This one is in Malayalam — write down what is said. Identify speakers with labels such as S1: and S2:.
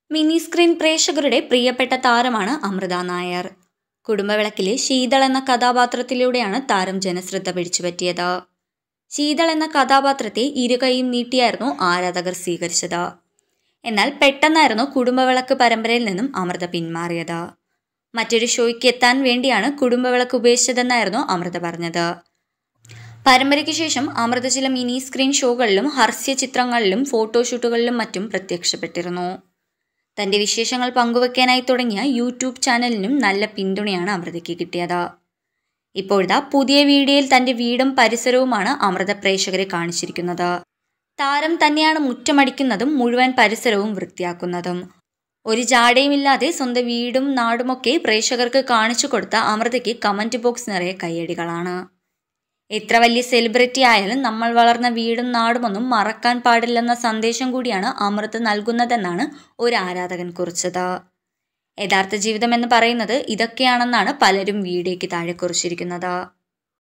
S1: മിനി സ്ക്രീൻ പ്രേക്ഷകരുടെ പ്രിയപ്പെട്ട താരമാണ് അമൃത നായർ കുടുംബവിളക്കിലെ ശീതൾ എന്ന കഥാപാത്രത്തിലൂടെയാണ് താരം ജനശ്രദ്ധ പിടിച്ചുപറ്റിയത് ശീതൾ എന്ന കഥാപാത്രത്തെ ഇരുകൈയും നീട്ടിയായിരുന്നു ആരാധകർ സ്വീകരിച്ചത് എന്നാൽ പെട്ടെന്നായിരുന്നു കുടുംബവിളക്ക് പരമ്പരയിൽ നിന്നും അമൃത പിന്മാറിയത് മറ്റൊരു ഷോയ്ക്ക് എത്താൻ വേണ്ടിയാണ് കുടുംബവിളക്ക് ഉപേക്ഷിച്ചതെന്നായിരുന്നു അമൃത പറഞ്ഞത് പരമ്പരയ്ക്ക് ശേഷം അമൃത ചില മിനി സ്ക്രീൻ ഷോകളിലും ഹർസ്യ ചിത്രങ്ങളിലും ഫോട്ടോഷൂട്ടുകളിലും മറ്റും പ്രത്യക്ഷപ്പെട്ടിരുന്നു തന്റെ വിശേഷങ്ങൾ പങ്കുവെക്കാനായി തുടങ്ങിയ യൂട്യൂബ് ചാനലിനും നല്ല പിന്തുണയാണ് അമൃതയ്ക്ക് കിട്ടിയത് ഇപ്പോഴത്തെ പുതിയ വീഡിയോയിൽ തന്റെ വീടും പരിസരവുമാണ് അമൃത പ്രേക്ഷകരെ കാണിച്ചിരിക്കുന്നത് താരം തന്നെയാണ് മുറ്റമടിക്കുന്നതും മുഴുവൻ പരിസരവും വൃത്തിയാക്കുന്നതും ഒരു ജാടയുമില്ലാതെ സ്വന്തം വീടും നാടുമൊക്കെ പ്രേക്ഷകർക്ക് കാണിച്ചു കൊടുത്ത അമൃതയ്ക്ക് കമന്റ് ബോക്സ് നിറയെ കയ്യടികളാണ് എത്ര വലിയ സെലിബ്രിറ്റി ആയാലും നമ്മൾ വളർന്ന വീടും നാടുമൊന്നും മറക്കാൻ പാടില്ലെന്ന സന്ദേശം കൂടിയാണ് അമൃത നൽകുന്നതെന്നാണ് ഒരു ആരാധകൻ കുറിച്ചത് യഥാർത്ഥ ജീവിതം എന്ന് പറയുന്നത് ഇതൊക്കെയാണെന്നാണ് പലരും വീഡിയോയ്ക്ക് താഴെ കുറിച്ചിരിക്കുന്നത്